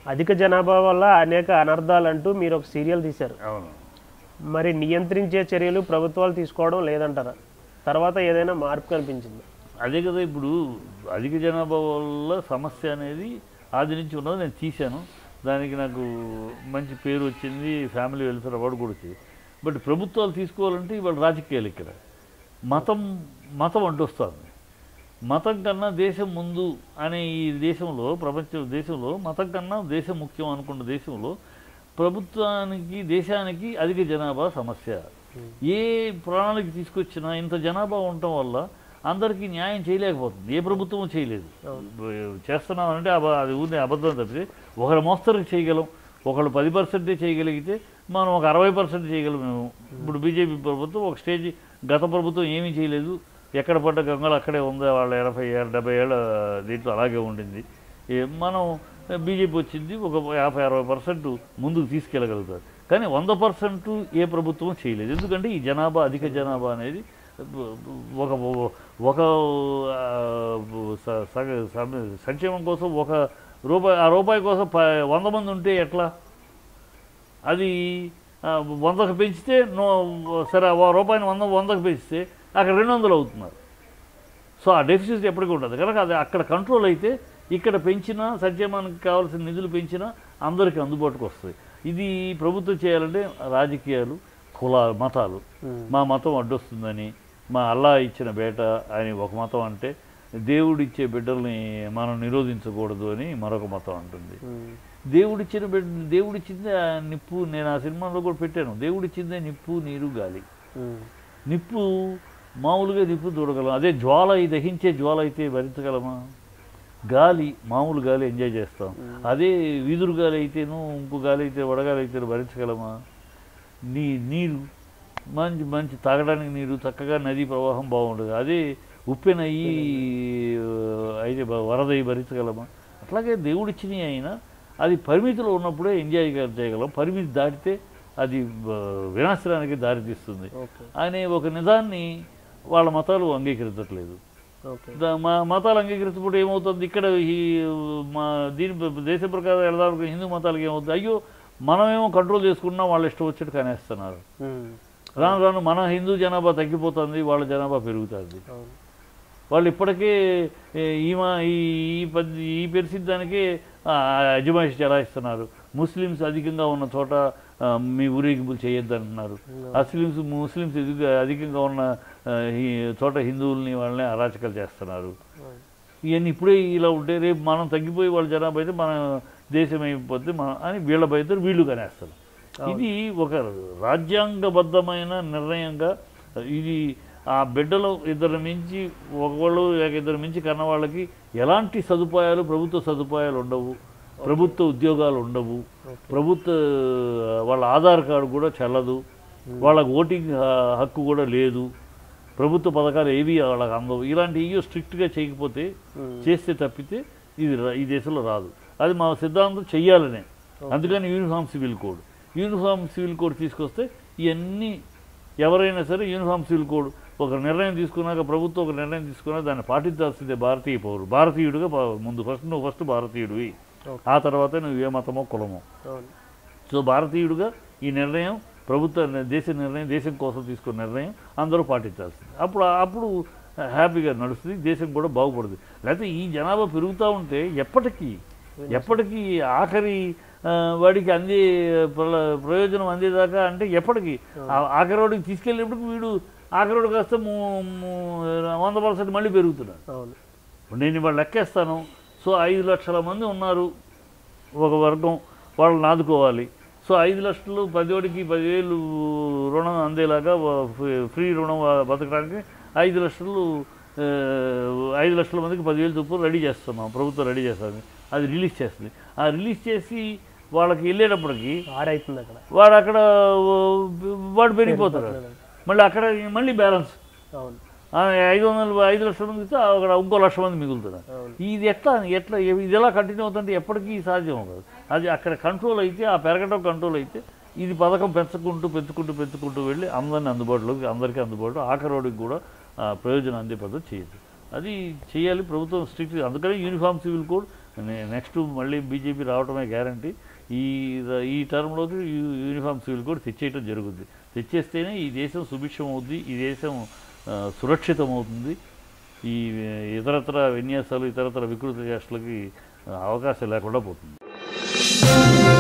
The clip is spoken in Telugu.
అధిక జనాభా వల్ల అనేక అనర్థాలు అంటూ మీరు ఒక సీరియల్ తీశారు అవును మరి నియంత్రించే చర్యలు ప్రభుత్వాలు తీసుకోవడం లేదంటారా తర్వాత ఏదైనా మార్పు కనిపించింది అదే కదా ఇప్పుడు అధిక జనాభా వల్ల సమస్య అనేది ఆది నుంచి ఉన్నది నేను తీశాను దానికి నాకు మంచి పేరు వచ్చింది ఫ్యామిలీ వెల్ఫేర్ అవార్డు కూడా వచ్చింది బట్ ప్రభుత్వాలు తీసుకోవాలంటే ఇవాళ రాజకీయాలు ఇక్కడ మతం మతం అడ్డొస్తుంది మతం కన్నా దేశం ముందు అనే ఈ దేశంలో ప్రపంచ దేశంలో మతం కన్నా దేశం ముఖ్యం అనుకున్న దేశంలో ప్రభుత్వానికి దేశానికి అధిక జనాభా సమస్య ఏ ప్రణాళిక తీసుకొచ్చినా ఇంత జనాభా ఉండటం వల్ల అందరికీ న్యాయం చేయలేకపోతుంది ఏ ప్రభుత్వం చేయలేదు చేస్తున్నామంటే అబ అది ఊరిని అబద్ధం తప్పితే ఒకరు మోస్తరుకి చేయగలం ఒకళ్ళు పది పర్సెంటే చేయగలిగితే మనం ఒక అరవై పర్సెంట్ చేయగలం మేము ఇప్పుడు బీజేపీ ప్రభుత్వం ఒక స్టేజ్ గత ప్రభుత్వం ఏమీ చేయలేదు ఎక్కడ పడ్డ గంగలు అక్కడే ఉంది వాళ్ళ ఎనభై ఏళ్ళ డెబ్బై ఏళ్ళ దీంట్లో అలాగే ఉండింది ఏ- మనం బీజేపీ వచ్చింది ఒక యాభై అరవై పర్సెంట్ ముందుకు తీసుకెళ్ళగలుగుతారు కానీ వంద పర్సెంట్ ఏ ప్రభుత్వం చేయలేదు ఎందుకంటే ఈ జనాభా అధిక జనాభా అనేది ఒక ఒక ఆ, స- సగ- సమ- సంక్షేమం కోసం ఒక రూపాయి ఆ రూపాయి కోసం ప వంద మంది ఉంటే ఎట్లా అది ఆ, వందకు పెంచితే నో సరే ఆ రూపాయిని వంద వందకు పెంచితే అక్కడ రెండు వందలు అవుతున్నారు సో ఆ డెఫిసిట్ ఎప్పటికీ ఉంటుంది కనుక అది అక్కడ కంట్రోల్ అయితే ఇక్కడ పెంచినా సంక్షేమానికి కావాల్సిన నిధులు పెంచినా అందరికీ అందుబాటుకు వస్తాయి ఇది ప్రభుత్వం చేయాలంటే రాజకీయాలు కులాలు మతాలు మా మతం అడ్డొస్తుందని మా అల్లా ఇచ్చిన బేట అని ఒక మతం అంటే దేవుడు ఇచ్చే బిడ్డల్ని మనం నిరోధించకూడదు అని మరొక మతం అంటుంది దేవుడిచ్చిన బిడ్డ దేవుడిచ్చిందే ఆ నిప్పు నేను ఆ సినిమాలో కూడా పెట్టాను దేవుడిచ్చిందే నిప్పు నీరు గాలి నిప్పు మామూలుగా నిప్పు చూడగలం అదే జ్వాల ఈ దహించే జ్వాల అయితే భరించగలమా గాలి మామూలు గాలి ఎంజాయ్ చేస్తాం అదే వీధురు గాలి అయితేను ఇంకో గాలి అయితే వడగాలి అయితే భరించగలమా నీ నీరు మంచి మంచి తాగడానికి నీరు చక్కగా నదీ ప్రవాహం బాగుంటుంది అదే ఉప్పెన అయ్యి అయితే బ- వరద అయ్యి భరించగలమా అట్లాగే దేవుడిచ్చినవి అయినా అది పరిమితిలో ఉన్నప్పుడే ఎంజాయ్ చేయగలం పరిమితి దాటితే అది బ- వినాశనానికి దారితీస్తుంది ఓకే అనే ఒక నిజాన్ని వాళ్ళ మతాలు అంగీకరించట్లేదు ఓకే దా- మా మతాలు అంగీకరించప్పుడు ఏమవుతుంది ఇక్కడ ఈ మా దీని ప్ర- దేశ ప్రకారం వెళదాం హిందూ మతాలకి ఏమవుతుంది అయ్యో మనమేమో కంట్రోల్ చేసుకున్నాం వాళ్ళు ఇష్టం వచ్చేట్టు కనేస్తున్నారు రాను రాను మన హిందూ జనాభా తగ్గిపోతుంది వాళ్ళ జనాభా పెరుగుతుంది అవును వాళ్ళు ఇప్పటికే ఏ, ఈమ ఈ ఈ పద్ధతి ఈ పరిస్థితానికి అజమాయిషి చెలాయిస్తున్నారు ముస్లిమ్స్ అధికంగా ఉన్న చోట ఆ, మీ ఊరేగింపులు చేయొద్దు అంటున్నారు అస్లిమ్స్ ముస్లిమ్స్ ఎదుగు- అధికంగా ఉన్న ఆ, ఈ చోట హిందువుల్ని వాళ్ళని అరాచకాలు చేస్తున్నారు ఇవన్నీ ఇప్పుడే ఇలా ఉంటే రేపు మనం తగ్గిపోయి వాళ్ళ జనాభా అయితే మన దేశం అయిపోతే మన అని వీళ్ళ బయట వీళ్ళు కనేస్తారు ఇది ఒక రాజ్యాంగబద్ధమైన నిర్ణయంగా ఇది ఆ బిడ్డలు ఇద్దరు మించి ఒకళ్ళు లేక ఇద్దరు మించి కన్న వాళ్ళకి ఎలాంటి సదుపాయాలు ప్రభుత్వ సదుపాయాలు ఉండవు ప్రభుత్వ ఉద్యోగాలు ఉండవు ప్రభుత్వ వాళ్ళ ఆధార్ కార్డు కూడా చెల్లదు వాళ్ళకి ఓటింగ్ హ- హక్కు కూడా లేదు ప్రభుత్వ పథకాలు ఏవి వాళ్ళకి అందవు ఇలాంటి ఇవి స్ట్రిక్ట్గా చేయకపోతే చేస్తే తప్పితే ఇది రా- ఈ దేశంలో రాదు అది మా సిద్ధాంతం చెయ్యాలనే అందుకని uniform civil code uniform civil code తీసుకొస్తే ఇవన్నీ ఎవరైనా సరే యూనిఫామ్ సివిల్ కోడ్ ఒక నిర్ణయం తీసుకున్నాక ప్రభుత్వం ఒక నిర్ణయం తీసుకున్నా దాన్ని పాటించాల్సిందే భారతీయ పౌరుడు భారతీయుడిగా పా- ముందు ఫస్ట్ నువ్వు ఫస్ట్ భారతీయుడివి ఓకే. ఆ తర్వాత నువ్వు ఏ మతమో కులమో అవును సో భారతీయుడిగా ఈ నిర్ణయం ప్రభుత్వ ని- దేశ నిర్ణయం దేశం కోసం తీసుకున్న నిర్ణయం అందరూ పాటించాల్సింది అప్పుడు అప్పుడు హ్యాపీగా నడుస్తుంది దేశం కూడా బాగుపడుతుంది లేకపోతే ఈ జనాభా పెరుగుతూ ఉంటే ఎప్పటికీ ఎప్పటికీ ఆఖరి ఆ, వాడికి అందే ప్ర- ప్రయోజనం అందేదాకా అంటే ఎప్పటికీ ఆ- ఆఖరి వాడికి తీసుకెళ్ళినప్పుడు వీడు ఆఖరి వాడు కాస్త మూ- మూ- వంద పర్సెంట్ మళ్ళీ పెరుగుతున్నాడు అవును ఇప్పుడు నేను ఇవాళ లెక్కేస్తాను సో ఐదు లక్షల మంది ఉన్నారు ఒక వర్గం వాళ్ళని ఆదుకోవాలి సో ఐదు లక్షలు పదివాడికి పదివేలు రుణం అందేలాగా వ- ఫ్రీ- ఫ్రీ రుణం వా- బతకడానికి ఐదు లక్షలు ఆ, ఐదు లక్షల మందికి పదివేలు చొప్పున రెడీ చేస్తున్నాం ప్రభుత్వం రెడీ చేస్తుంది అది రిలీజ్ చేస్తుంది ఆ రిలీజ్ చేసి వాళ్ళకి వెళ్ళేటప్పటికి ఆరైతుంది అక్కడ వాడు అక్కడ ఓ, వాడు పెరిగిపోతాడు మళ్ళీ అక్కడ మళ్ళీ బ్యాలెన్స్ అవును ఆ, ఐదు వందలు ఐదు లక్షల మంది ఇస్తే అక్కడ ఇంకో లక్ష మంది మిగులుతున్నారు అవును ఇది ఎట్లా ఎట్లా ఇది ఎలా కంటిన్యూ అవుతుంటే ఎప్పటికీ సాధ్యం అవ్వదు అది అక్కడ కంట్రోల్ అయితే ఆ పెరగడం కంట్రోల్ అయితే ఇది పథకం పెంచుకుంటూ పెంచుకుంటూ పెంచుకుంటూ వెళ్ళి అందరిని అందుబాటులోకి అందరికీ అందుబాటులో ఆఖరోడికి కూడా ఆ, ప్రయోజనం అందే పద్ధతి చేయదు అది చేయాలి ప్రభుత్వం స్ట్రిక్ట్ అందుకని యూనిఫామ్ సివిల్ కోడ్ నెక్స్ట్ మళ్ళీ బీజేపీ రావడమే గ్యారంటీ ఈ ఈ టర్మ్లోకి యూ- యూనిఫామ్ సివిల్ కోడ్ తెచ్చేయటం జరుగుద్ది తెచ్చేస్తేనే ఈ దేశం సుభిక్షం అవుద్ది ఈ దేశం ఆ, సురక్షితం అవుతుంది ఈ ఇతరత్ర విన్యాసాలు ఇతరత్ర వికృత చేష్టలకి ఆ, అవకాశం లేకుండా పోతుంది